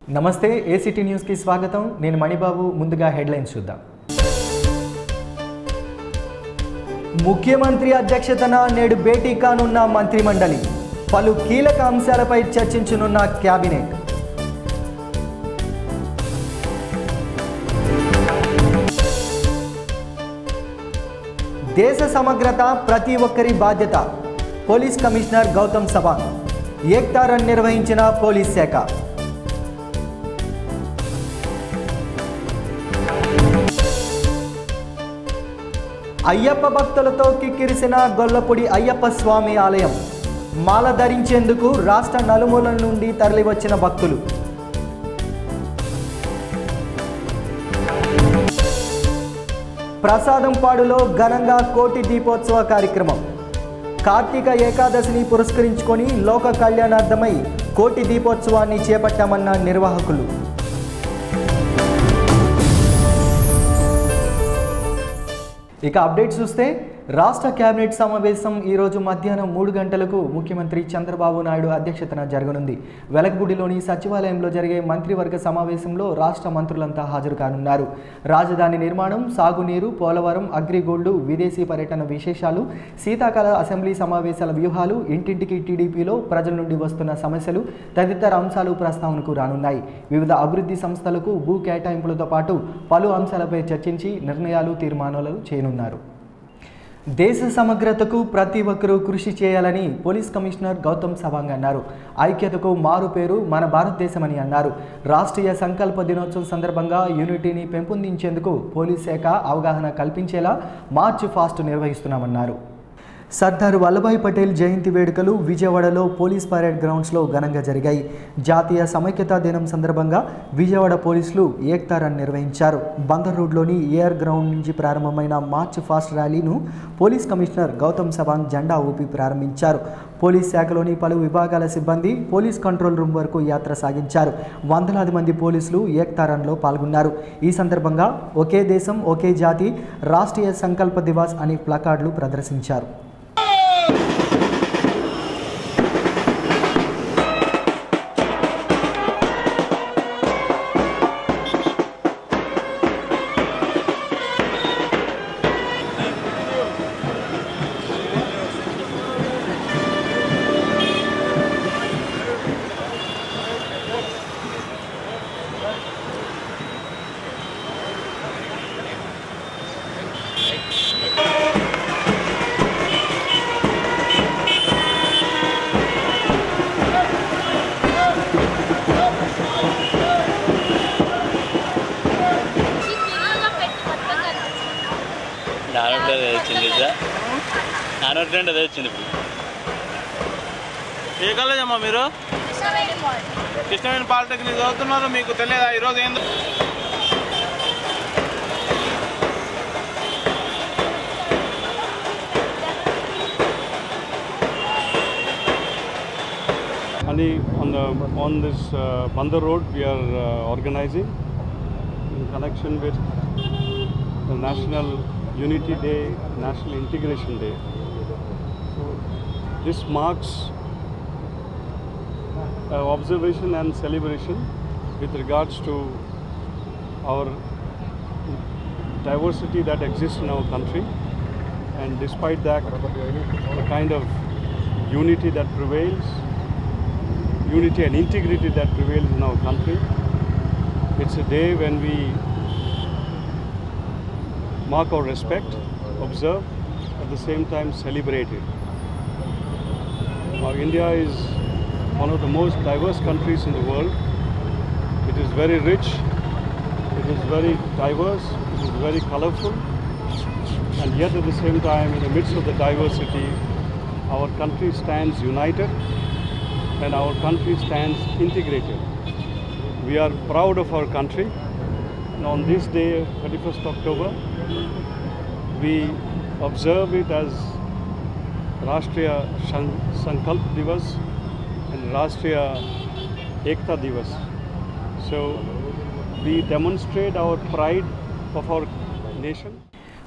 నమస్తే ఏసీటీ న్యూస్కి స్వాగతం నేను మణిబాబు ముందుగా హెడ్లైన్స్ చూద్దాం ముఖ్యమంత్రి అధ్యక్షతన నేడు భేటీ కానున్న మంత్రిమండలి పలు కీలక అంశాలపై చర్చించనున్న కేబినెట్ దేశ సమగ్రత ప్రతి ఒక్కరి బాధ్యత police commissioner Gautam Sawang Ekta run నిర్వహించిన పోలీస్ శాఖ అయ్యప్ప భక్తులతో కిక్కిరిసిన గొల్లపూడి అయ్యప్ప స్వామి ఆలయం మాల ధరించేందుకు రాష్ట్ర నలుమూలల నుండి తరలివచ్చిన భక్తులు ప్రసాదంపాడులో ఘనంగా కోటి దీపోత్సవ కార్యక్రమం కార్తీక ఏకాదశిని పురస్కరించుకొని లోక కళ్యాణార్థమై కోటి దీపోత్సవాన్ని చేపట్టామన్న నిర్వాహకులు ఇక అప్డేట్ చూస్తే రాష్ట్ర కేబినెట్ సమావేశం ఈరోజు మధ్యాహ్నం మూడు గంటలకు ముఖ్యమంత్రి చంద్రబాబు నాయుడు అధ్యక్షతన జరగనుంది వెలగపూడిలోని సచివాలయంలో జరిగే మంత్రివర్గ సమావేశంలో రాష్ట్ర మంత్రులంతా హాజరు కానున్నారు రాజధాని నిర్మాణం సాగునీరు పోలవరం అగ్రిగోల్డ్ విదేశీ పర్యటన విశేషాలు శీతాకాల అసెంబ్లీ సమావేశాల వ్యూహాలు ఇంటింటికి టీడీపీలో ప్రజల నుండి వస్తున్న సమస్యలు తదితర అంశాలు ప్రస్తావనకు రానున్నాయి వివిధ అభివృద్ధి సంస్థలకు భూ కేటాయింపులతో పాటు పలు అంశాలపై చర్చించి నిర్ణయాలు తీర్మానాలు చేయనున్నారు దేశ సమగ్రతకు ప్రతి ఒక్కరూ కృషి చేయాలని పోలీస్ కమిషనర్ గౌతమ్ సవాంగ్ అన్నారు ఐక్యతకు మారు పేరు మన భారతదేశమని అన్నారు రాష్ట్రీయ సంకల్ప దినోత్సవం సందర్భంగా యూనిటీని పెంపొందించేందుకు పోలీస్ శాఖ అవగాహన కల్పించేలా మార్చ్ ఫాస్ట్ నిర్వహిస్తున్నామన్నారు సర్దార్ వల్లభాయ్ పటేల్ జయంతి వేడుకలు విజయవాడలో పోలీస్ పరేడ్ గ్రౌండ్స్లో ఘనంగా జరిగాయి జాతీయ సమైక్యతా దినం సందర్భంగా విజయవాడ పోలీసులు ఏక్తా రన్ నిర్వహించారు బందర్ రోడ్లోని ఏఆర్ గ్రౌండ్ నుంచి ప్రారంభమైన మార్చ్ ఫాస్ట్ ర్యాలీను పోలీస్ కమిషనర్ గౌతమ్ సవాంగ్ జెండా ఊపి ప్రారంభించారు పోలీస్ శాఖలోని పలు విభాగాల సిబ్బంది పోలీస్ కంట్రోల్ రూమ్ వరకు యాత్ర సాగించారు వందలాది మంది పోలీసులు ఏక్తా రన్లో పాల్గొన్నారు ఈ సందర్భంగా ఒకే దేశం ఒకే జాతి రాష్ట్రీయ సంకల్ప దివాస్ అనే ప్లకార్డులు ప్రదర్శించారు నానోట్లో అదే వచ్చింది సార్ నానోట్లో అదే వచ్చింది ఇప్పుడు ఏ కాలేజ్ అమ్మా మీరు కృష్ణవేణి పాలిటెక్నిక్ చదువుతున్నారు మీకు తెలియదా ఈరోజు ఏందో Ani, on the on this uh, Bandar Road, we are uh, organizing in connection with the National Unity Day, National Integration Day. So this marks uh, observation and celebration with regards to our diversity that exists in our country, and despite that, the kind of unity that prevails unity and integrity that prevails in our country. It's a day when we mark our respect, observe, at the same time celebrate it. Now, India is one of the most diverse countries in the world. It is very rich, it is very diverse, it is very colorful, and yet at the same time, in the midst of the diversity, our country stands united and our country stands integrated. We are proud of our country. And on this day, 31st October, we observe it as Rashtriya Shan- Sankalp Divas and Rashtriya Ekta Divas. So we demonstrate our pride of our nation.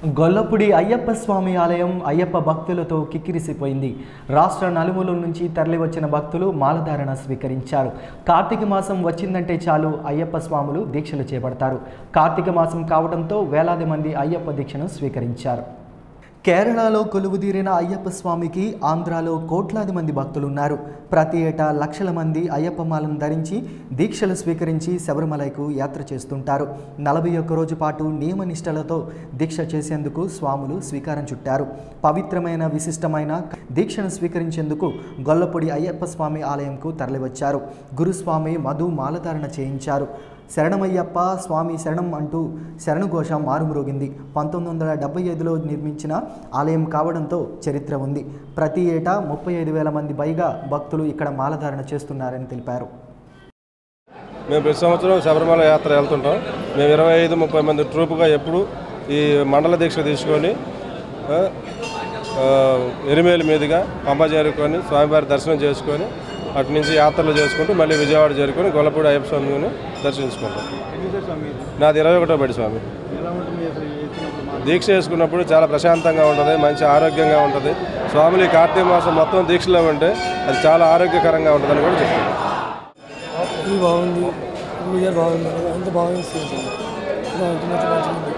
గొల్లపుడి Ayyappa స్వామి ఆలయం అయ్యప్ప భక్తులతో కిక్కిరిసిపోయింది రాష్ట్ర నలుమూలల నుంచి తరలివచ్చిన భక్తులు మాలధారణ స్వీకరించారు కార్తీక మాసం వచ్చిందంటే చాలు అయ్యప్ప స్వాములు దీక్షలు చేపడతారు కార్తీక మాసం కావడంతో వేలాది మంది అయ్యప్ప దీక్షను స్వీకరించారు కేరళలో కొలువుదీరిన అయ్యప్ప స్వామికి ఆంధ్రాలో కోట్లాది మంది భక్తులున్నారు ప్రతి ఏటా లక్షల మంది అయ్యప్ప మాలను ధరించి దీక్షలు స్వీకరించి శబరిమలైకు యాత్ర చేస్తుంటారు నలభై ఒక్క రోజు పాటు నియమనిష్టలతో దీక్ష చేసేందుకు స్వాములు స్వీకారం చుట్టారు పవిత్రమైన విశిష్టమైన దీక్షను స్వీకరించేందుకు గొల్లపొడి అయ్యప్ప స్వామి ఆలయంకు తరలివచ్చారు గురుస్వామి మధు మాలధారణ చేయించారు శరణమయ్యప్ప స్వామి శరణం అంటూ శరణుఘోష మారుమ్రోగింది పంతొమ్మిది వందల డెబ్బై ఐదులో నిర్మించిన ఆలయం కావడంతో చరిత్ర ఉంది ప్రతి ఏటా ముప్పై ఐదు వేల మంది పైగా భక్తులు ఇక్కడ మాలధారణ చేస్తున్నారని తెలిపారు మేము ప్రతి సంవత్సరం శబరిమల యాత్ర వెళ్తుంటాం మేము ఇరవై ఐదు ముప్పై మంది ట్రూపుగా ఎప్పుడు ఈ మండల దీక్ష తీసుకొని ఆ, ఆ, ఎరిమేలి మీదుగా పంప చేరుకొని స్వామివారి దర్శనం చేసుకొని అటు నుంచి యాత్రలు చేసుకుంటూ మళ్ళీ విజయవాడ చేరుకొని గొల్లపూడి అయ్యప్ప స్వామిని దర్శించుకుంటాం నాది ఇరవై ఒకటో బడి స్వామి దీక్ష చేసుకున్నప్పుడు చాలా ప్రశాంతంగా ఉంటుంది మంచి ఆరోగ్యంగా ఉంటుంది స్వాములు ఈ కార్తీక మాసం మొత్తం దీక్షలో ఉంటే అది చాలా ఆరోగ్యకరంగా ఉంటుందని కూడా చెప్తాను ఇది బాగుంది పూజ బాగుంది అంత బాగా చేస్తుంది బాగుంది మొత్తం మంచిగా ఉంది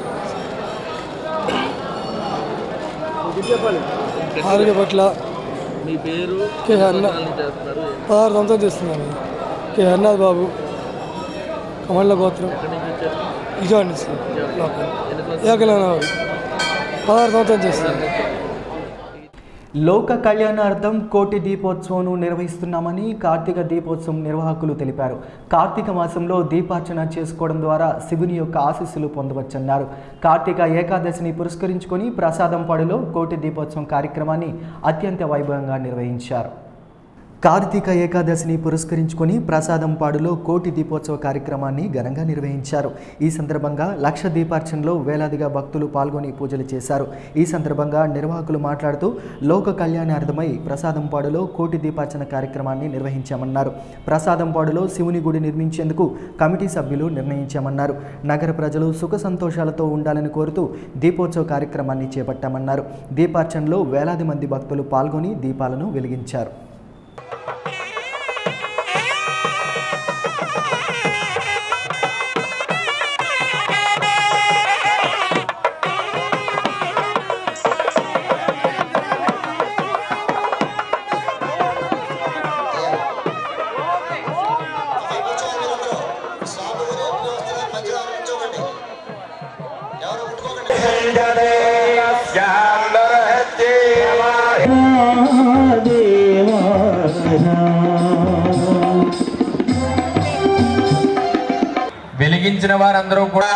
ఆరోగ్య పట్ల మీ పేరు కే హర్నా చేస్తున్నారు పదహారు సంవత్సరం చేస్తున్నాను కే హర్నాథ్ బాబు కమళ్ళ గోత్రం విజయవాడ నుంచి లోకల్ ఏకలైనవారు పదహారు సంవత్సరం చేస్తున్నాను లోక కళ్యాణార్థం కోటి దీపోత్సవం నిర్వహిస్తున్నామని కార్తీక దీపోత్సవం నిర్వాహకులు తెలిపారు కార్తీక మాసంలో దీపార్చన చేసుకోవడం ద్వారా శివుని యొక్క ఆశీస్సులు పొందవచ్చన్నారు కార్తీక ఏకాదశిని పురస్కరించుకొని ప్రసాదం పడిలో కోటి దీపోత్సవం కార్యక్రమాన్ని అత్యంత వైభవంగా నిర్వహించారు కార్తీక ఏకాదశిని పురస్కరించుకొని ప్రసాదం పాడులో కోటి దీపోత్సవ కార్యక్రమాన్ని ఘనంగా నిర్వహించారు ఈ సందర్భంగా లక్ష దీపార్చనలో వేలాదిగా భక్తులు పాల్గొని పూజలు చేశారు ఈ సందర్భంగా నిర్వాహకులు మాట్లాడుతూ లోక కళ్యాణార్థమై ప్రసాదం పాడులో కోటి దీపార్చన కార్యక్రమాన్ని నిర్వహించామన్నారు ప్రసాదం పాడులో శివుని గుడి నిర్మించేందుకు కమిటీ సభ్యులు నిర్ణయించామన్నారు నగర ప్రజలు సుఖ సంతోషాలతో ఉండాలని కోరుతూ దీపోత్సవ కార్యక్రమాన్ని చేపట్టామన్నారు దీపార్చనలో వేలాది మంది భక్తులు పాల్గొని దీపాలను వెలిగించారు వెలిగించిన వారందరూ కూడా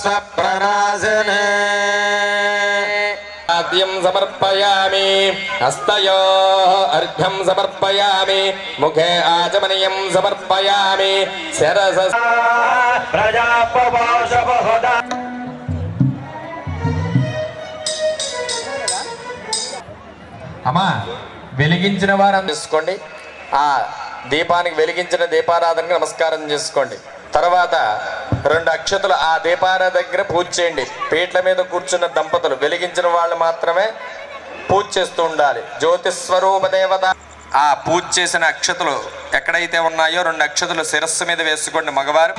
ఆద్యం సమర్పయామి హస్తయో అర్ఘ్యం సమర్పయామి ముఖే ఆచమనీయం సమర్పయామి శరస అమ్మా వెలిగించిన వారందరూ తీసుకోండి ఆ దీపానికి వెలిగించిన దీపారాధనకి నమస్కారం చేసుకోండి తర్వాత రెండు అక్షతలు ఆ దీపారాధన దగ్గర పూజ చేయండి పీట్ల మీద కూర్చున్న దంపతులు వెలిగించిన వాళ్ళు మాత్రమే పూజ చేస్తూ ఉండాలి జ్యోతిస్వరూప దేవత ఆ పూజ చేసిన అక్షతలు ఎక్కడైతే ఉన్నాయో రెండు అక్షతలు శిరస్సు మీద వేసుకోండి మగవారు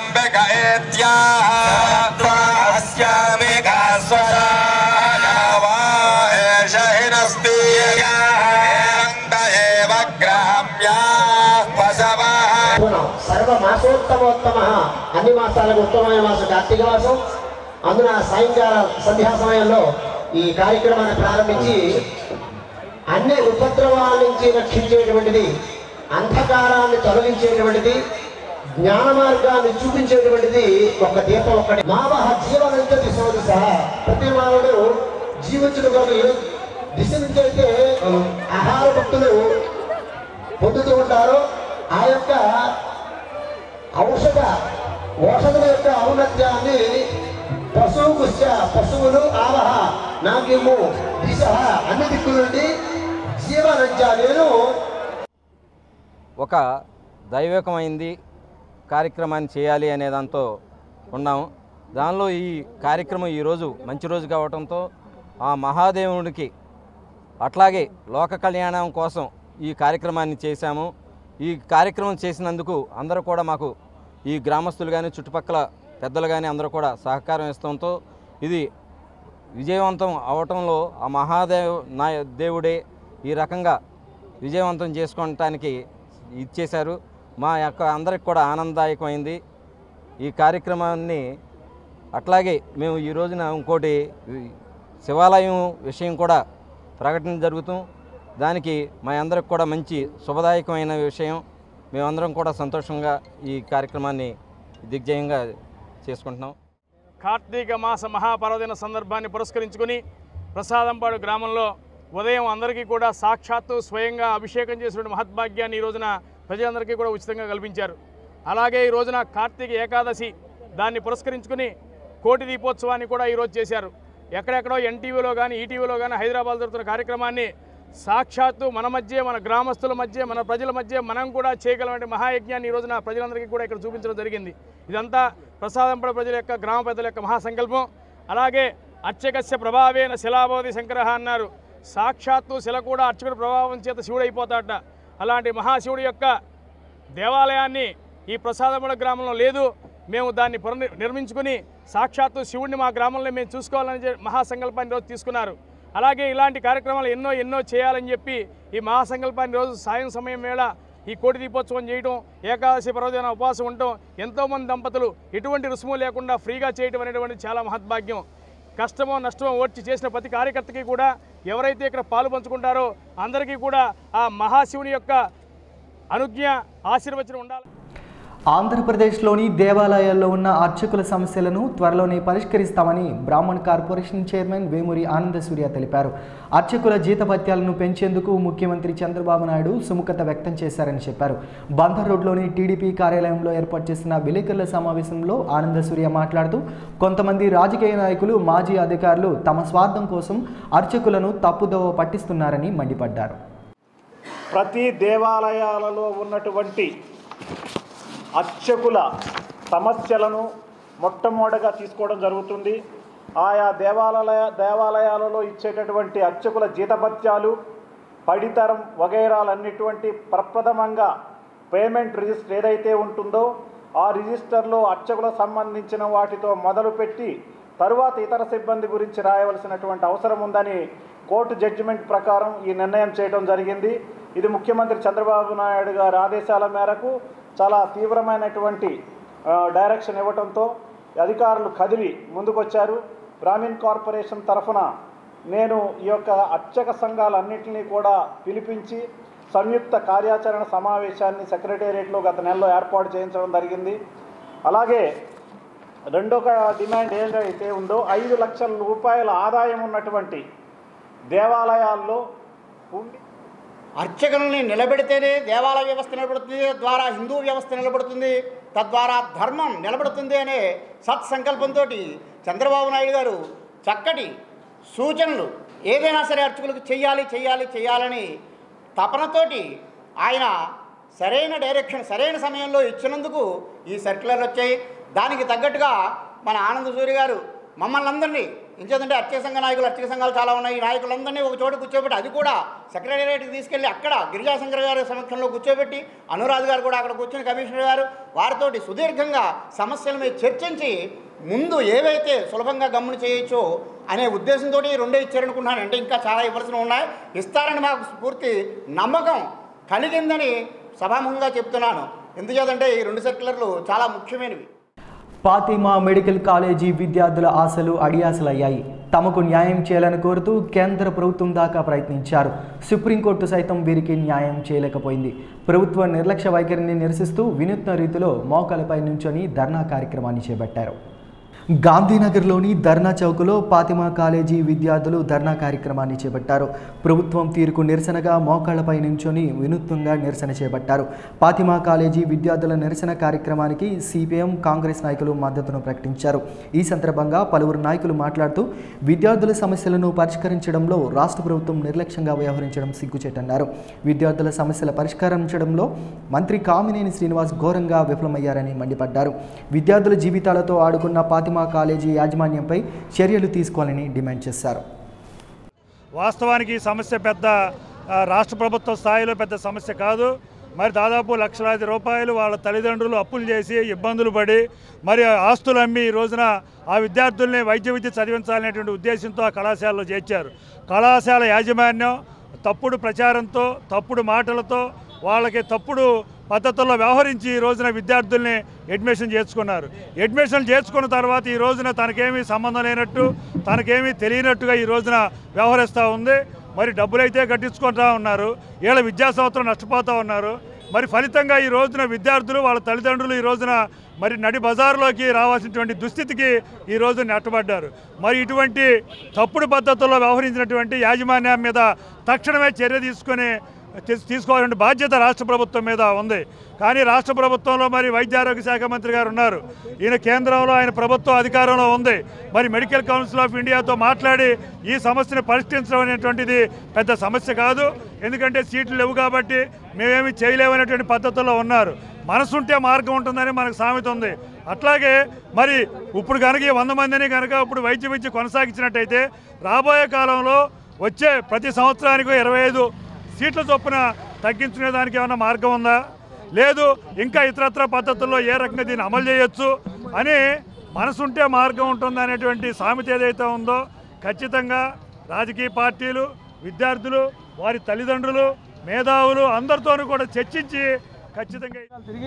సర్వ మాసోత్తమోత్తమ అన్ని మాసాలకు ఉత్తమమైన మాసం కార్తీక మాసం అందున సాయంకాల సంధ్యా సమయంలో ఈ కార్యక్రమాన్ని ప్రారంభించి అన్ని ఉపద్రవాల నుంచి రక్షించేటువంటిది అంధకారాన్ని తొలగించేటువంటిది జ్ఞాన మార్గాన్ని చూపించేటువంటిది ఒక దీపం ఒకటి మావహ జీవనంత దిశ దిశ ప్రతి మానవుడు జీవించడం కొరకు ఏ దిశ నుంచి అయితే ఆహార భక్తులు పొందుతూ ఉంటారో ఆ యొక్క ఔషధ ఔషధుల యొక్క ఔన్నత్యాన్ని పశువు పశువులు ఆవహ నాగ్యము దిశ అన్ని దిక్కుల నుండి జీవనంచ నేను ఒక దైవికమైంది కార్యక్రమాన్ని చేయాలి అనే దాంతో ఉన్నాము దానిలో ఈ కార్యక్రమం ఈరోజు మంచి రోజు కావడంతో ఆ మహాదేవుడికి అట్లాగే లోక కళ్యాణం కోసం ఈ కార్యక్రమాన్ని చేశాము ఈ కార్యక్రమం చేసినందుకు అందరూ కూడా మాకు ఈ గ్రామస్తులు కానీ చుట్టుపక్కల పెద్దలు కానీ అందరూ కూడా సహకారం ఇస్తడంతో ఇది విజయవంతం అవటంలో ఆ మహాదేవ్ నా దేవుడే ఈ రకంగా విజయవంతం చేసుకోవటానికి ఇచ్చేశారు మా యొక్క అందరికి కూడా ఆనందదాయకమైంది ఈ కార్యక్రమాన్ని అట్లాగే మేము ఈ రోజున ఇంకోటి ఈ శివాలయం విషయం కూడా ప్రకటన జరుగుతాం దానికి మా అందరికి కూడా మంచి శుభదాయకమైన విషయం మేమందరం కూడా సంతోషంగా ఈ కార్యక్రమాన్ని దిగ్జయంగా చేసుకుంటున్నాం కార్తీక మాస మహాపర్వదిన సందర్భాన్ని పురస్కరించుకుని ప్రసాదంపాడు గ్రామంలో ఉదయం అందరికీ కూడా సాక్షాత్తు స్వయంగా అభిషేకం చేసిన మహద్భాగ్యాన్ని ఈ రోజున ప్రజలందరికీ కూడా ఉచితంగా కల్పించారు అలాగే ఈ రోజున కార్తీక ఏకాదశి దాన్ని పురస్కరించుకుని కోటి దీపోత్సవాన్ని కూడా ఈరోజు చేశారు ఎక్కడెక్కడో ఎన్టీవీలో కానీ ఈటీవీలో కానీ హైదరాబాద్ జరుగుతున్న కార్యక్రమాన్ని సాక్షాత్తు మన మధ్య మన గ్రామస్తుల మధ్య మన ప్రజల మధ్య మనం కూడా చేయగలమైన మహాయజ్ఞాన్ని ఈ రోజున ప్రజలందరికీ కూడా ఇక్కడ చూపించడం జరిగింది ఇదంతా ప్రసాదంపడ ప్రజల యొక్క గ్రామ పెద్దల యొక్క మహాసంకల్పం అలాగే అర్చకస్య ప్రభావేన శిలాబోధి శంకర అన్నారు సాక్షాత్తు శిల కూడా అర్చకుడి ప్రభావం చేత శివుడు అయిపోతాడట అలాంటి మహాశివుడి యొక్క దేవాలయాన్ని ఈ ప్రసాదముల గ్రామంలో లేదు మేము దాన్ని పునర్ నిర్మించుకుని సాక్షాత్తు శివుడిని మా గ్రామంలో మేము చూసుకోవాలని చెప్పి మహాసంకల్పాన్ని రోజు తీసుకున్నారు అలాగే ఇలాంటి కార్యక్రమాలు ఎన్నో ఎన్నో చేయాలని చెప్పి ఈ మహాసంకల్పాన్ని రోజు సాయం సమయం వేళ ఈ కోటి దీపోత్సవం చేయడం ఏకాదశి పర్వదిన ఉపవాసం ఉండటం ఎంతోమంది దంపతులు ఎటువంటి రుసుము లేకుండా ఫ్రీగా చేయడం అనేటువంటి చాలా మహద్భాగ్యం కష్టమో నష్టమో ఓడ్చి చేసిన ప్రతి కార్యకర్తకి కూడా ఎవరైతే ఇక్కడ పాలు పంచుకుంటారో అందరికీ కూడా ఆ మహాశివుని యొక్క అనుజ్ఞ ఆశీర్వచనం ఉండాలి ఆంధ్రప్రదేశ్లోని దేవాలయాల్లో ఉన్న అర్చకుల సమస్యలను త్వరలోనే పరిష్కరిస్తామని బ్రాహ్మణ్ కార్పొరేషన్ చైర్మన్ వేమూరి ఆనంద సూర్య తెలిపారు అర్చకుల జీతభత్యాలను పెంచేందుకు ముఖ్యమంత్రి చంద్రబాబు నాయుడు సుముఖత వ్యక్తం చేశారని చెప్పారు బందర్ రోడ్లోని టీడీపీ కార్యాలయంలో ఏర్పాటు చేసిన విలేకరుల సమావేశంలో ఆనంద సూర్య మాట్లాడుతూ కొంతమంది రాజకీయ నాయకులు మాజీ అధికారులు తమ స్వార్థం కోసం అర్చకులను తప్పుదోవ పట్టిస్తున్నారని మండిపడ్డారు ప్రతి దేవాలయాలలో ఉన్నటువంటి అర్చకుల సమస్యలను మొట్టమొదటగా తీసుకోవడం జరుగుతుంది ఆయా దేవాలయ దేవాలయాలలో ఇచ్చేటటువంటి అర్చకుల జీతభత్యాలు పడితరం వగైరాలన్నిటువంటి ప్రప్రథమంగా పేమెంట్ రిజిస్టర్ ఏదైతే ఉంటుందో ఆ రిజిస్టర్లో అర్చకులకు సంబంధించిన వాటితో మొదలుపెట్టి తరువాత ఇతర సిబ్బంది గురించి రాయవలసినటువంటి అవసరం ఉందని కోర్టు జడ్జిమెంట్ ప్రకారం ఈ నిర్ణయం చేయడం జరిగింది ఇది ముఖ్యమంత్రి చంద్రబాబు నాయుడు గారి ఆదేశాల మేరకు చాలా తీవ్రమైనటువంటి ఆ, డైరెక్షన్ ఇవ్వడంతో అధికారులు కదిలి ముందుకొచ్చారు బ్రాహ్మిన్ కార్పొరేషన్ తరఫున నేను ఈ యొక్క అర్చక సంఘాలన్నింటినీ కూడా పిలిపించి సంయుక్త కార్యాచరణ సమావేశాన్ని సెక్రటేరియట్లో గత నెలలో ఏర్పాటు చేయించడం జరిగింది అలాగే రెండో డిమాండ్ ఏదైతే ఉందో ఐదు లక్షల రూపాయల ఆదాయం ఉన్నటువంటి దేవాలయాల్లో ఉండి అర్చకులని నిలబెడితేనే దేవాలయ వ్యవస్థ నిలబడుతుంది తద్వారా హిందూ వ్యవస్థ నిలబడుతుంది తద్వారా ధర్మం నిలబడుతుంది అనే సత్సంకల్పంతో చంద్రబాబు నాయుడు గారు చక్కటి సూచనలు ఏదైనా సరే అర్చకులకు చెయ్యాలి చెయ్యాలి చెయ్యాలని తపనతోటి ఆయన సరైన డైరెక్షన్ సరైన సమయంలో ఇచ్చినందుకు ఈ సర్క్యులర్ వచ్చాయి దానికి తగ్గట్టుగా మన ఆనంద సూర్య గారు మమ్మల్ని అందరినీ ఇంకేదంటే అర్చక సంఘ నాయకులు అర్చక సంఘాలు చాలా ఉన్నాయి ఈ నాయకులందరినీ ఒక చోట కూర్చోబెట్టి అది కూడా సెక్రటేరియట్కి తీసుకెళ్ళి అక్కడ గిరిజాశంకర్ గారి సమక్షంలో కూర్చోబెట్టి అనురాధ్ గారు కూడా అక్కడ కూర్చుని కమిషనర్ గారు వారితోటి సుదీర్ఘంగా సమస్యల మీద చర్చించి ముందు ఏవైతే సులభంగా గమ్మున చేయొచ్చో అనే ఉద్దేశంతో ఈ రెండే ఇచ్చారనుకున్నాను అంటే ఇంకా చాలా ఇవ్వాల్సినవి ఉన్నాయి ఇస్తారని మాకు పూర్తి నమ్మకం కలిగిందని సభాముఖంగా చెప్తున్నాను ఎందుచేతంటే ఈ రెండు సెక్యులర్లు చాలా ముఖ్యమైనవి ఫాతిమా మెడికల్ కాలేజీ విద్యార్థుల ఆశలు అడియాసలయ్యాయి తమకు న్యాయం చేయాలని కోరుతూ కేంద్ర ప్రభుత్వం దాకా ప్రయత్నించారు సుప్రీంకోర్టు సైతం వీరికి న్యాయం చేయలేకపోయింది ప్రభుత్వ నిర్లక్ష్య వైఖరిని నిరసిస్తూ వినూత్న రీతిలో మోకాలపై నుంచొని ధర్నా కార్యక్రమాన్ని చేపట్టారు గాంధీనగర్లోని ధర్నా చౌక్లో ఫాతిమా కాలేజీ విద్యార్థులు ధర్నా కార్యక్రమాన్ని చేపట్టారు ప్రభుత్వం తీరుకు నిరసనగా మోకాళ్లపై నుంచొని వినూత్నంగా నిరసన చేపట్టారు ఫాతిమా కాలేజీ విద్యార్థుల నిరసన కార్యక్రమానికి సిపిఎం కాంగ్రెస్ నాయకులు మద్దతును ప్రకటించారు ఈ సందర్భంగా పలువురు నాయకులు మాట్లాడుతూ విద్యార్థుల సమస్యలను పరిష్కరించడంలో రాష్ట్ర ప్రభుత్వం నిర్లక్ష్యంగా వ్యవహరించడం సిగ్గుచేటన్నారు విద్యార్థుల సమస్యల పరిష్కరించడంలో మంత్రి కామినేని శ్రీనివాస్ ఘోరంగా విఫలమయ్యారని మండిపడ్డారు విద్యార్థుల జీవితాలతో ఆడుకున్న ఫాతిమా ఫాతిమా కాలేజీ యాజమాన్యంపై చర్యలు తీసుకోవాలని డిమాండ్ చేశారు వాస్తవానికి ఈ సమస్య పెద్ద ఆ, రాష్ట్ర ప్రభుత్వ స్థాయిలో పెద్ద సమస్య కాదు మరి దాదాపు లక్షలాది రూపాయలు వాళ్ళ తల్లిదండ్రులు అప్పులు చేసి ఇబ్బందులు పడి మరి ఆస్తులు అమ్మి ఈ రోజున ఆ విద్యార్థుల్ని వైద్య విద్య చదివించాలనేటువంటి ఉద్దేశంతో ఆ కళాశాలలో చేర్చారు కళాశాల యాజమాన్యం తప్పుడు ప్రచారంతో తప్పుడు మాటలతో వాళ్ళకి తప్పుడు పద్ధతుల్లో వ్యవహరించి ఈ రోజున విద్యార్థుల్ని అడ్మిషన్ చేసుకున్నారు అడ్మిషన్ చేసుకున్న తర్వాత ఈ రోజున తనకేమీ సంబంధం లేనట్టు తనకేమీ తెలియనట్టుగా ఈ రోజున వ్యవహరిస్తూ ఉంది మరి డబ్బులైతే కట్టించుకుంటా ఉన్నారు వీళ్ళ విద్యా సంవత్సరం నష్టపోతూ ఉన్నారు మరి ఫలితంగా ఈ రోజున విద్యార్థులు వాళ్ళ తల్లిదండ్రులు ఈ రోజున మరి నడి బజారులోకి రావాల్సినటువంటి దుస్థితికి ఈ రోజు నెట్టబడ్డారు మరి ఇటువంటి తప్పుడు పద్ధతుల్లో వ్యవహరించినటువంటి యాజమాన్యం మీద తక్షణమే చర్య తీసుకొని తీస్- తీసుకోవాల్సిన బాధ్యత రాష్ట్ర ప్రభుత్వం మీద ఉంది కానీ రాష్ట్ర ప్రభుత్వంలో మరి వైద్య ఆరోగ్య శాఖ మంత్రి గారు ఉన్నారు ఈయన కేంద్రంలో ఆయన ప్రభుత్వం అధికారంలో ఉంది మరి మెడికల్ కౌన్సిల్ ఆఫ్ ఇండియాతో మాట్లాడి ఈ సమస్యను పరిష్కరించడం అనేటువంటిది పెద్ద సమస్య కాదు ఎందుకంటే సీట్లు లేవు కాబట్టి మేమేమి చేయలేమనేటువంటి పద్ధతుల్లో ఉన్నారు మనసుంటే మార్గం ఉంటుందని మనకు సామెత ఉంది అట్లాగే మరి ఇప్పుడు కనుక ఈ వంద మందిని కనుక ఇప్పుడు వైద్య విద్య కొనసాగించినట్టయితే రాబోయే కాలంలో వచ్చే ప్రతి సంవత్సరానికి ఇరవై ఐదు సీట్ల చొప్పున తగ్గించుకునే దానికి ఏమైనా మార్గం ఉందా లేదు ఇంకా ఇతరత్ర పద్ధతుల్లో ఏ రకంగా దీన్ని అమలు చేయొచ్చు అని మనసుంటే మార్గం ఉంటుంది అనేటువంటి సామెత ఏదైతే ఉందో ఖచ్చితంగా రాజకీయ పార్టీలు విద్యార్థులు వారి తల్లిదండ్రులు మేధావులు అందరితోనూ కూడా చర్చించి ఖచ్చితంగా తిరిగి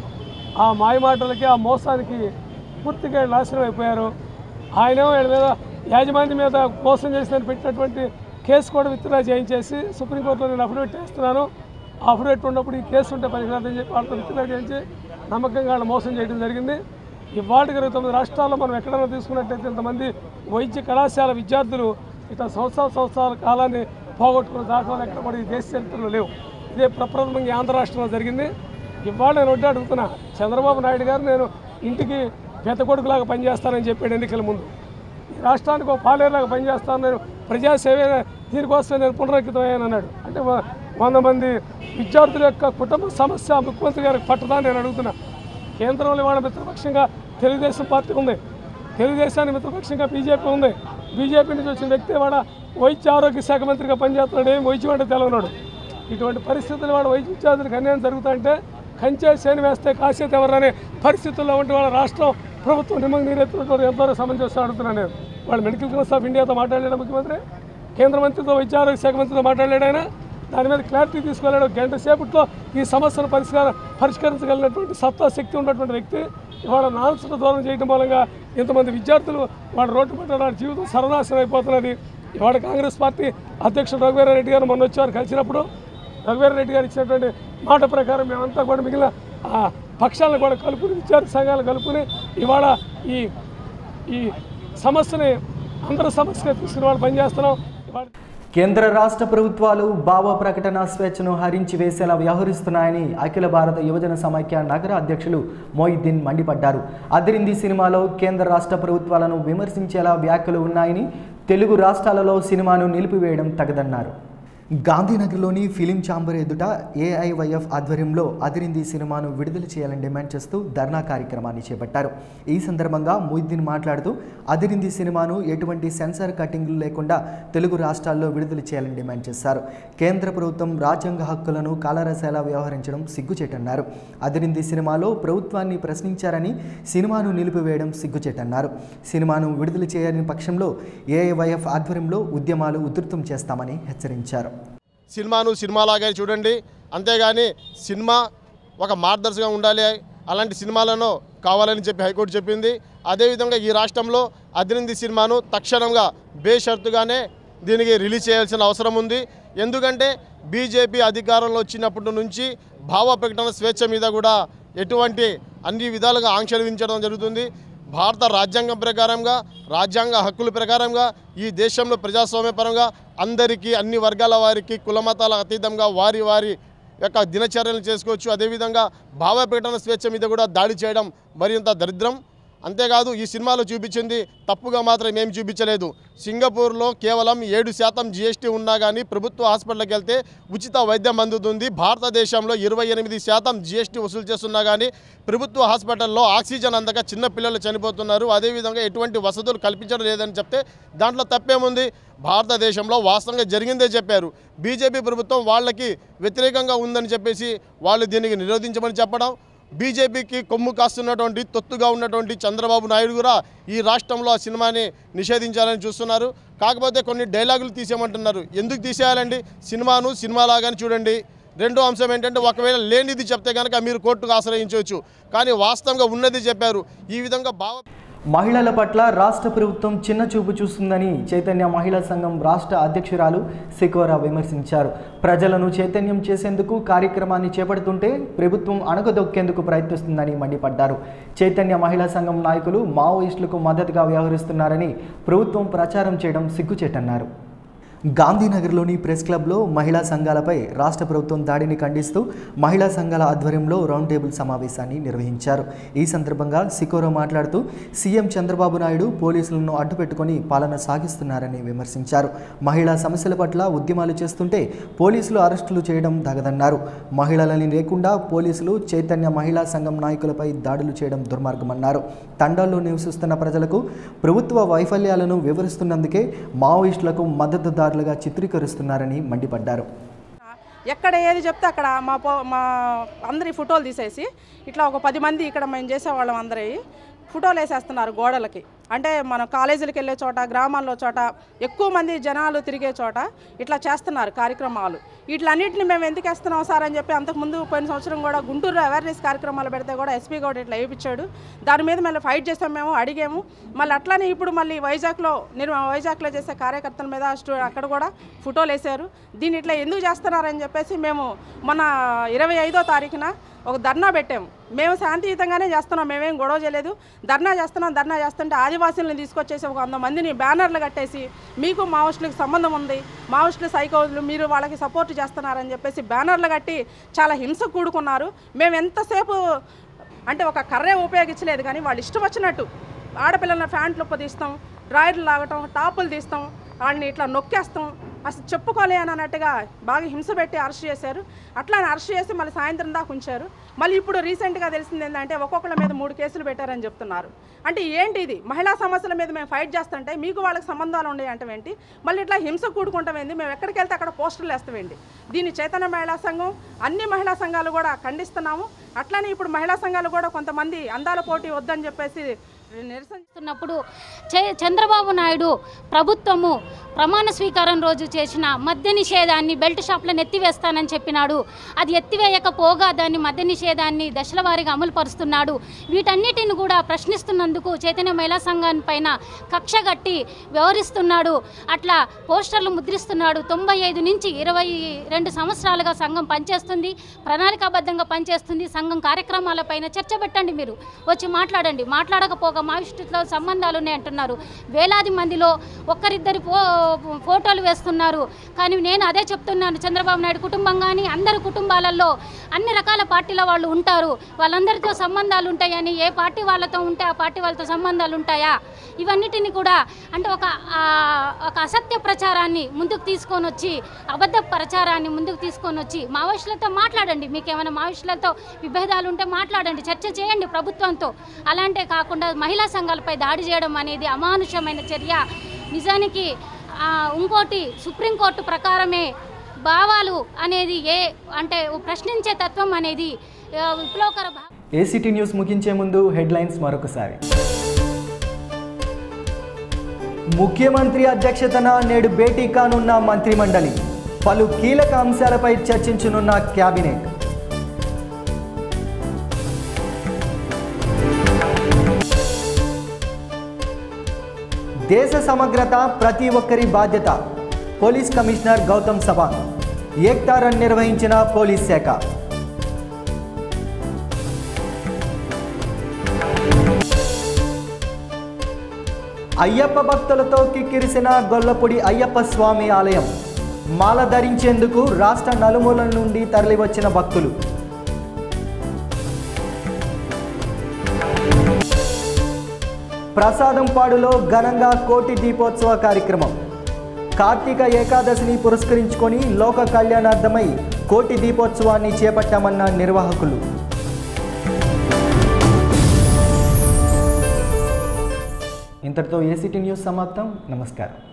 ఆ మాయమాటలకి ఆ మోసానికి పూర్తిగా నాశనం అయిపోయారు ఆయనేమో వీళ్ళ మీద యాజమాన్యం మీద మోసం చేసిన పెట్టినటువంటి కేసు కూడా విత్డ్రా చేయించేసి సుప్రీంకోర్టులో నేను అఫిడవిట్ వేస్తున్నాను ఆ అఫిడవిట్ ఉన్నప్పుడు ఈ కేసు ఉంటే పనికిరాదని చెప్పి వాళ్ళతో విత్డ్రా చేయించి నమ్మకంగా వాళ్ళు మోసం చేయడం జరిగింది ఇవాటికి ఇరవై తొమ్మిది రాష్ట్రాల్లో మనం ఎక్కడైనా తీసుకున్నట్టయితే ఇంతమంది వైద్య కళాశాల విద్యార్థులు ఇతర సంవత్సరాల సంవత్సరాల కాలాన్ని పోగొట్టుకున్న దాఖలాలు ఎక్కడ కూడా ఈ దేశ చరిత్రలో లేవు ఇదే ప్రప్రథమంగా ఈ ఆంధ్ర రాష్ట్రంలో జరిగింది ఇవాళ నేను ఒకటి అడుగుతున్నా చంద్రబాబు నాయుడు గారు నేను ఇంటికి పెద్ద కొడుకులాగా పనిచేస్తానని చెప్పాడు ఎన్నికల ముందు ఈ రాష్ట్రానికి ఒక పాలేరులాగా పనిచేస్తాను నేను ప్రజాసేవ దీనికోసం నేను పునరంకితమయ్యాను అన్నాడు అంటే వ- వంద మంది విద్యార్థుల యొక్క కుటుంబ సమస్య ముఖ్యమంత్రి గారికి పట్టదా అని నేను అడుగుతున్నా కేంద్రంలో ఇవాళ మిత్రపక్షంగా తెలుగుదేశం పార్టీ ఉంది తెలుగుదేశానికి మిత్రపక్షంగా బీజేపీ ఉంది బీజేపీ నుంచి వచ్చిన వ్యక్తి వాడ వైద్య ఆరోగ్య శాఖ మంత్రిగా పనిచేస్తున్నాడు ఏం వైద్యం అంటే తెలవనాడు ఇటువంటి పరిస్థితులు వాడు వైద్య విద్యార్థులకు అన్యాయం జరుగుతుంటే కంచే సేను వేస్తే కాసేది ఎవరనే పరిస్థితుల్లో ఉంటే వాళ్ళ రాష్ట్రం ప్రభుత్వం నిమ్మకి నీరెత్తున్నటువంటి ఎంతో సమంజసం అడుగుతున్నాను నేను వాళ్ళు మెడికల్ కౌన్సిల్ ఆఫ్ ఇండియాతో మాట్లాడాడు ముఖ్యమంత్రి కేంద్ర మంత్రితో వైద్య ఆరోగ్య శాఖ మంత్రితో మాట్లాడాడు ఆయన దాని మీద క్లారిటీ తీసుకెళ్ళాడు గంట సేపట్లో ఈ సమస్యను పరిష్కారం పరిష్కరించగలిగినటువంటి సత్తా శక్తి ఉన్నటువంటి వ్యక్తి ఇవాళ నాన్సుల దూరం చేయడం మూలంగా ఇంతమంది విద్యార్థులు వాళ్ళ రోడ్డు పట్ల వాళ్ళ జీవితం సర్వనాశనం అయిపోతున్నది ఇవాళ కాంగ్రెస్ పార్టీ అధ్యక్షుడు రఘువీరారెడ్డి గారు మొన్న వచ్చారు కలిసినప్పుడు రఘువీరారెడ్డి గారు ఇచ్చినటువంటి మాట ప్రకారం మేమంతా కూడా మిగిలిన ఆ పక్షాలను కూడా కలుపుని విద్యార్థి సంఘాలు కలుపుని ఇవాళ ఈ ఈ సమస్యని అందరి సమస్యగా తీసుకుని వాళ్ళు పనిచేస్తున్నాం ఇవాళ కేంద్ర రాష్ట్ర ప్రభుత్వాలు భావ ప్రకటన స్వేచ్ఛను హరించి వేసేలా వ్యవహరిస్తున్నాయని అఖిల భారత యువజన సమైక్య నగర అధ్యక్షులు మొయిద్దీన్ మండిపడ్డారు అదిరింది సినిమాలో కేంద్ర రాష్ట్ర ప్రభుత్వాలను విమర్శించేలా వ్యాఖ్యలు ఉన్నాయని తెలుగు రాష్ట్రాలలో సినిమాను నిలిపివేయడం తగదన్నారు గాంధీనగర్లోని ఫిలిం ఛాంబర్ ఎదుట ఏఐవైఎఫ్ ఆధ్వర్యంలో అదిరింది సినిమాను విడుదల చేయాలని డిమాండ్ చేస్తూ ధర్నా కార్యక్రమాన్ని చేపట్టారు ఈ సందర్భంగా మొయిద్దీన్ మాట్లాడుతూ అదిరింది సినిమాను ఎటువంటి సెన్సార్ కటింగ్లు లేకుండా తెలుగు రాష్ట్రాల్లో విడుదల చేయాలని డిమాండ్ చేశారు కేంద్ర ప్రభుత్వం రాజ్యాంగ హక్కులను కాలరసేలా వ్యవహరించడం సిగ్గుచేటన్నారు అదిరింది సినిమాలో ప్రభుత్వాన్ని ప్రశ్నించారని సినిమాను నిలిపివేయడం సిగ్గుచేటన్నారు సినిమాను విడుదల చేయని పక్షంలో ఏఐవైఎఫ్ ఆధ్వర్యంలో ఉద్యమాలు ఉధృతం చేస్తామని హెచ్చరించారు సినిమాను సినిమాలాగే చూడండి అంతేగాని సినిమా ఒక మార్గదర్శకంగా ఉండాలి అలాంటి సినిమాలను కావాలని చెప్పి హైకోర్టు చెప్పింది అదేవిధంగా ఈ రాష్ట్రంలో అదిరింది సినిమాను తక్షణంగా బేషరతుగానే దీనికి రిలీజ్ చేయాల్సిన అవసరం ఉంది ఎందుకంటే బీజేపీ అధికారంలో వచ్చినప్పటి నుంచి భావ ప్రకటన స్వేచ్ఛ మీద కూడా ఎటువంటి అన్ని విధాలుగా ఆంక్షలు విధించడం జరుగుతుంది భారత రాజ్యాంగం ప్రకారంగా రాజ్యాంగ హక్కుల ప్రకారంగా ఈ దేశంలో ప్రజాస్వామ్యపరంగా అందరికీ అన్ని వర్గాల వారికి కులమతాల అతీతంగా వారి వారి యొక్క దినచర్యలు చేసుకోవచ్చు అదేవిధంగా భావ ప్రకటన స్వేచ్ఛ మీద కూడా దాడి చేయడం మరింత దరిద్రం అంతేకాదు ఈ సినిమాలో చూపించింది తప్పుగా మాత్రం ఏం చూపించలేదు సింగపూర్లో కేవలం ఏడు శాతం జీఎస్టీ ఉన్నా కానీ ప్రభుత్వ హాస్పిటల్కి వెళ్తే ఉచిత వైద్యం అందుతుంది భారతదేశంలో ఇరవై ఎనిమిది శాతం జీఎస్టీ వసూలు చేస్తున్నా కానీ ప్రభుత్వ హాస్పిటల్లో ఆక్సిజన్ అందక చిన్న పిల్లలు చనిపోతున్నారు అదేవిధంగా ఎటువంటి వసతులు కల్పించడం లేదని చెప్తే దాంట్లో తప్పేముంది భారతదేశంలో వాస్తవంగా జరిగిందే చెప్పారు బీజేపీ ప్రభుత్వం వాళ్ళకి వ్యతిరేకంగా ఉందని చెప్పేసి వాళ్ళు దీనికి నిరోధించమని చెప్పడం బీజేపీకి కొమ్ము కాస్తున్నటువంటి తొత్తుగా ఉన్నటువంటి చంద్రబాబు నాయుడు కూడా ఈ రాష్ట్రంలో ఆ సినిమాని నిషేధించాలని చూస్తున్నారు కాకపోతే కొన్ని డైలాగులు తీసేయమంటున్నారు ఎందుకు తీసేయాలండి సినిమాను సినిమాలాగానే చూడండి రెండో అంశం ఏంటంటే ఒకవేళ లేనిది చెప్తే కనుక మీరు కోర్టుకు ఆశ్రయించవచ్చు కానీ వాస్తవంగా ఉన్నది చెప్పారు ఈ విధంగా భావ మహిళల పట్ల రాష్ట్ర ప్రభుత్వం చిన్న చూపు చూస్తుందని చైతన్య మహిళా సంఘం రాష్ట్ర అధ్యక్షురాలు సికోరా విమర్శించారు ప్రజలను చైతన్యం చేసేందుకు కార్యక్రమాన్ని చేపడుతుంటే ప్రభుత్వం అణగదొక్కేందుకు ప్రయత్నిస్తుందని మండిపడ్డారు చైతన్య మహిళా సంఘం నాయకులు మావోయిస్టులకు మద్దతుగా వ్యవహరిస్తున్నారని ప్రభుత్వం ప్రచారం చేయడం సిగ్గుచేటన్నారు గాంధీనగర్లోని ప్రెస్ క్లబ్లో మహిళా సంఘాలపై రాష్ట్ర ప్రభుత్వం దాడిని ఖండిస్తూ మహిళా సంఘాల ఆధ్వర్యంలో రౌండ్ టేబుల్ సమావేశాన్ని నిర్వహించారు ఈ సందర్భంగా సికోరో మాట్లాడుతూ సీఎం చంద్రబాబు నాయుడు పోలీసులను అడ్డుపెట్టుకొని పాలన సాగిస్తున్నారని విమర్శించారు మహిళా సమస్యల పట్ల ఉద్యమాలు చేస్తుంటే పోలీసులు అరెస్టులు చేయడం తగదన్నారు మహిళలని లేకుండా పోలీసులు చైతన్య మహిళా సంఘం నాయకులపై దాడులు చేయడం దుర్మార్గమన్నారు తండాల్లో నివసిస్తున్న ప్రజలకు ప్రభుత్వ వైఫల్యాలను వివరిస్తున్నందుకే మావోయిస్టులకు మద్దతుదారులుగా చిత్రీకరిస్తున్నారని మండిపడ్డారు ఎక్కడ ఏది చెప్తే అక్కడ మా పో మా అందరి ఫోటోలు తీసేసి ఇట్లా ఒక పది మంది ఇక్కడ మేము చేసేవాళ్ళం అందరి ఫోటోలు వేసేస్తున్నారు గోడలకి అంటే మనం కాలేజీలకు వెళ్ళే చోట గ్రామాల్లో చోట ఎక్కువ మంది జనాలు తిరిగే చోట ఇట్లా చేస్తున్నారు కార్యక్రమాలు వీటిలన్నింటిని మేము ఎందుకు వేస్తున్నాం సార్ అని చెప్పి అంతకుముందు పోయిన సంవత్సరం కూడా గుంటూరు అవేర్నెస్ కార్యక్రమాలు పెడితే కూడా ఎస్పీ కూడా ఇట్లా వేయించాడు దాని మీద మళ్ళీ ఫైట్ చేసాం మేము అడిగాము మళ్ళీ అట్లానే ఇప్పుడు మళ్ళీ వైజాగ్లో నేను వైజాగ్లో చేసే కార్యకర్తల మీద స్టూ అక్కడ కూడా ఫోటోలు వేశారు దీన్ని ఇట్లా ఎందుకు చేస్తున్నారని చెప్పేసి మేము మొన్న ఇరవై ఐదో తారీఖున ఒక ధర్నా పెట్టాము మేము శాంతియుతంగానే చేస్తున్నాం మేమేం గొడవ చేయలేదు ధర్నా చేస్తున్నాం ధర్నా చేస్తుంటే ఆదివాసీలను తీసుకొచ్చేసి ఒక వంద మందిని బ్యానర్లు కట్టేసి మీకు మావోయిస్టులకు సంబంధం ఉంది మావోయిస్టులు సైకోలు మీరు వాళ్ళకి సపోర్ట్ చేస్తున్నారని చెప్పేసి బ్యానర్లు కట్టి చాలా హింస కూడుకున్నారు మేము ఎంతసేపు అంటే ఒక కర్రే ఉపయోగించలేదు కానీ వాళ్ళు ఇష్టం వచ్చినట్టు ఆడపిల్లల ఫ్యాంట్లు తీస్తాం డ్రాయర్లు లాగటం టాపులు తీస్తాం వాళ్ళని ఇట్లా నొక్కేస్తాం అసలు చెప్పుకోలే అని అన్నట్టుగా బాగా హింస పెట్టి అరెస్ట్ చేశారు అట్లానే అరెస్ట్ చేసి మళ్ళీ సాయంత్రం దాకా ఉంచారు మళ్ళీ ఇప్పుడు రీసెంట్గా తెలిసింది ఏంటంటే ఒక్కొక్కళ్ళ మీద మూడు కేసులు పెట్టారని చెప్తున్నారు అంటే ఏంటి ఇది మహిళా సమస్యల మీద మేము ఫైట్ చేస్తుంటే మీకు వాళ్ళకి సంబంధాలు ఉన్నాయి అంటే ఏంటి మళ్ళీ ఇట్లా హింస కూడుకుంటాం ఏంది మేము ఎక్కడికి వెళ్తే అక్కడ పోస్టర్లు వేస్తామేంటి దీన్ని చైతన్య మహిళా సంఘం అన్ని మహిళా సంఘాలు కూడా ఖండిస్తున్నాము అట్లానే ఇప్పుడు మహిళా సంఘాలు కూడా కొంతమంది అందాల పోటీ వద్దని చెప్పేసి నిరసనిస్తున్నప్పుడు చే- చంద్రబాబు నాయుడు ప్రభుత్వము ప్రమాణ స్వీకారం రోజు చేసిన మద్య నిషేధాన్ని బెల్ట్ షాప్లను ఎత్తివేస్తానని చెప్పినాడు అది ఎత్తివేయకపోగా దాన్ని మద్య నిషేధాన్ని దశల వారీగా అమలు పరుస్తున్నాడు వీటన్నిటిని కూడా ప్రశ్నిస్తున్నందుకు చైతన్య మహిళా సంఘాన్ని పైన కక్ష కట్టి వ్యవహరిస్తున్నాడు అట్లా పోస్టర్లు ముద్రిస్తున్నాడు తొంభై ఐదు నుంచి ఇరవై రెండు సంవత్సరాలుగా సంఘం పనిచేస్తుంది ప్రణాళికాబద్ధంగా పనిచేస్తుంది సంఘం కార్యక్రమాలపైన చర్చ పెట్టండి మీరు వచ్చి మాట్లాడండి మాట్లాడకపోగా మావిష్టితో సంబంధాలు ఉన్నాయి అంటున్నారు వేలాది మందిలో ఒక్కరిద్దరి ఫో ఫోటోలు వేస్తున్నారు కానీ నేను అదే చెప్తున్నాను చంద్రబాబు నాయుడు కుటుంబం కానీ అందరు కుటుంబాలలో అన్ని రకాల పార్టీల వాళ్ళు ఉంటారు వాళ్ళందరితో సంబంధాలు ఉంటాయని ఏ పార్టీ వాళ్ళతో ఉంటే ఆ పార్టీ వాళ్ళతో సంబంధాలు ఉంటాయా ఇవన్నిటిని కూడా అంటే ఒక ఆ, ఒక అసత్య ప్రచారాన్ని ముందుకు తీసుకొని వచ్చి అబద్ధ ప్రచారాన్ని ముందుకు తీసుకొని వచ్చి మావోయిస్టులతో మాట్లాడండి మీకు ఏమైనా మావోయిస్టులతో విభేదాలు ఉంటే మాట్లాడండి చర్చ చేయండి ప్రభుత్వంతో అలాంటే కాకుండా మహిళా సంఘాలపై దాడి చేయడం అనేది అమానుషమైన చర్య నిజానికి ఆ, ఇంకోటి సుప్రీంకోర్టు ప్రకారమే భావాలు అనేది ఏ అంటే ప్రశ్నించే తత్వం అనేది ఆ, విప్లవకర భా ఏసీటీ న్యూస్ ముగించే ముందు హెడ్లైన్స్ మరొకసారి ముఖ్యమంత్రి అధ్యక్షతన నేడు భేటీ కానున్న మంత్రిమండలి పలు కీలక అంశాలపై చర్చించనున్న కేబినెట్ దేశ సమగ్రత ప్రతి ఒక్కరి బాధ్యత police commissioner Gautam Sawang Ekta run నిర్వహించిన పోలీస్ శాఖ అయ్యప్ప భక్తులతో కిక్కిరిసిన గొల్లపూడి అయ్యప్ప స్వామి ఆలయం మాల ధరించేందుకు రాష్ట్ర నలుమూలల నుండి తరలివచ్చిన భక్తులు ప్రసాదంపాడులో ఘనంగా కోటి దీపోత్సవ కార్యక్రమం కార్తీక ఏకాదశిని పురస్కరించుకొని లోక కళ్యాణార్థమై కోటి దీపోత్సవాన్ని చేపట్టామన్న నిర్వాహకులు ఇంతటితో ఏసీటీ న్యూస్ సమాప్తం నమస్కారం